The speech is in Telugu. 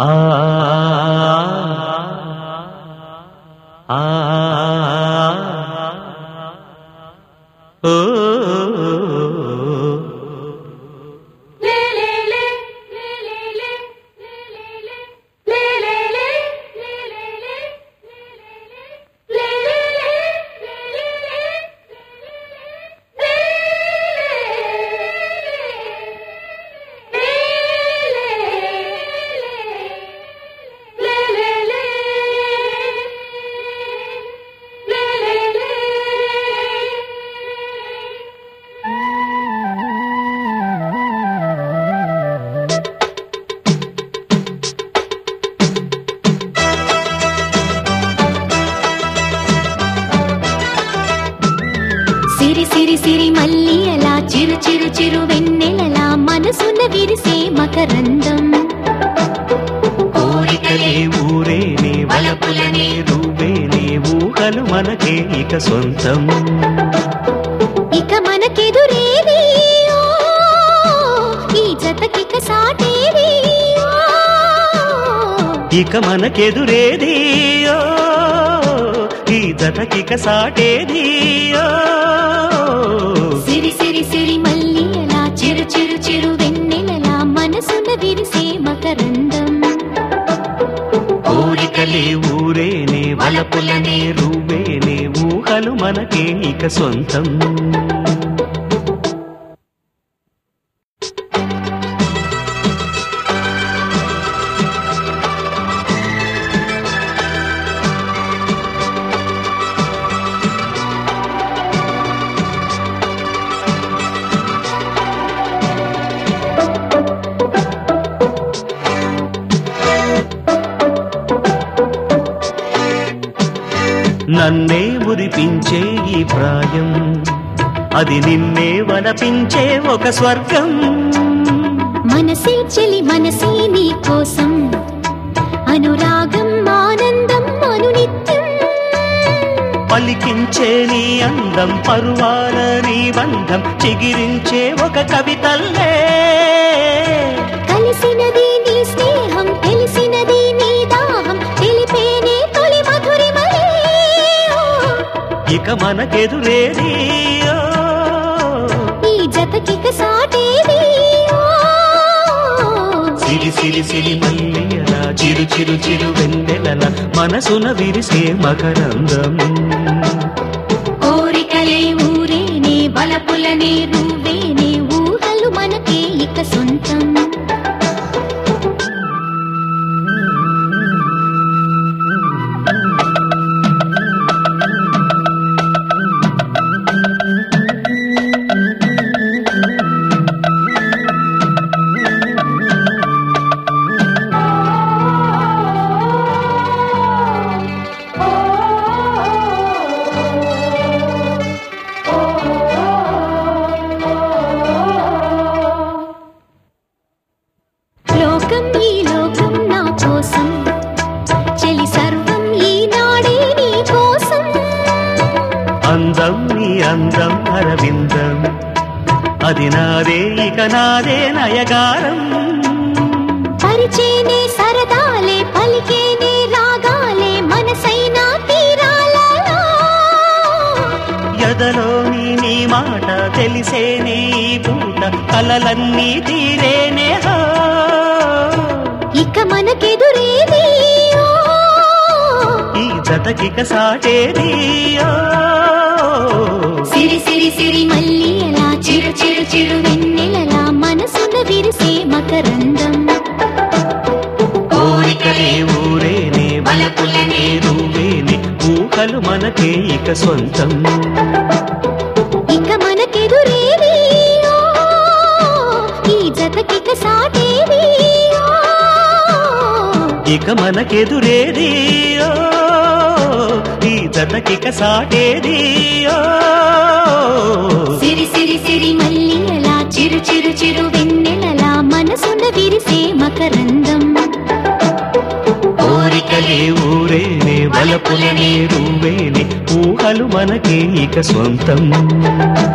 ఆ ఆ ఓ సిరి సిరి సిరి మల్లి అలా చిరు చిరు చిరు వెన్నెలలా మనసున విరిసే మకరందం కోరికలే ఊరేనే వలపులనే రూవేనే ఊహలు మనకే ఇక సొంతం ఇక మనకెదురేది ఓ, ఈ జతకిక సాటేది ఓ. ఇక మనకెదురేది ఓ, ఈ జతకిక సాటేది ఓ. సిరి సిరి సిరి మల్లి అలా చిరు చిరు చిరు వెన్నెలలా మనసున విరిసే మకరందం కోరికలే ఊరేనే వలపులనే రూవేనే ఊహలు మనకే ఇక సొంతం నన్నే మురిపించే ఈ ప్రాయం అది నిన్నే వలపించే ఒక స్వర్గం మనసే చెలి మనసే నీ కోసం అనురాగం ఆనందం అనునిత్యం పలికించే నీ అందం పరువాల నీ బంధం చిగిరించే ఒక కవితల్లే కలిసినది నీ స్నేహం తెలిసినది నీ దాహం తెలిపేనే తొలి మధురిమలే ఓ, ఇక మనకెదురేది ఓ. ఈ జతకిక సాటేది ఓ. సిరి సిరి సిరి మల్లియల చిరు చిరు చిరు వెన్నెలల మనసున విరిసే మకరందం కోరికలే ఊరేనే బలపులనే రూవేనే ఊహలు మనకే ఇక సొంతం లోకం ఈ లోకం నా కోసం చెలి సర్వం ఈనాడే నీ కోసం అందం నీ అందం అరవిందం అది నాదే ఇక నాదే నయగారం పరిచేనే సరదాలే పలికేనే రాగాలే మనసైనా తీరాలలో ఎదలోని నీ మాట తెలిసే నీ పూట కలలన్నీ తీరేనే హో. ఇక మనకెదురేది ఓ. ఈ జతకిక సాటేది ఓ. సిరి సిరి సిరి మల్లి అలా చిరు చిరు చిరు వెన్నెలలా మనసున విరిసే మకరందం కోరికలే ఊరేనే వలపులనే రూవేనే ఊహలు మనకే ఇక సొంతం ఇక మనకెదురేది ఓ. ఈ జతకిక సాటేది ఓ. ఇక మనకెదురేది ఓ. ఈ జతకిక సాటేది ఓ. సిరి సిరి సిరి మల్లి అలా చిరు చిరు చిరు వెన్నెలలా మనసున విరిసే మకరందం కోరికలే ఊరేనే వలపులనే రూవేనే ఊహలు మనకే ఇక సొంతం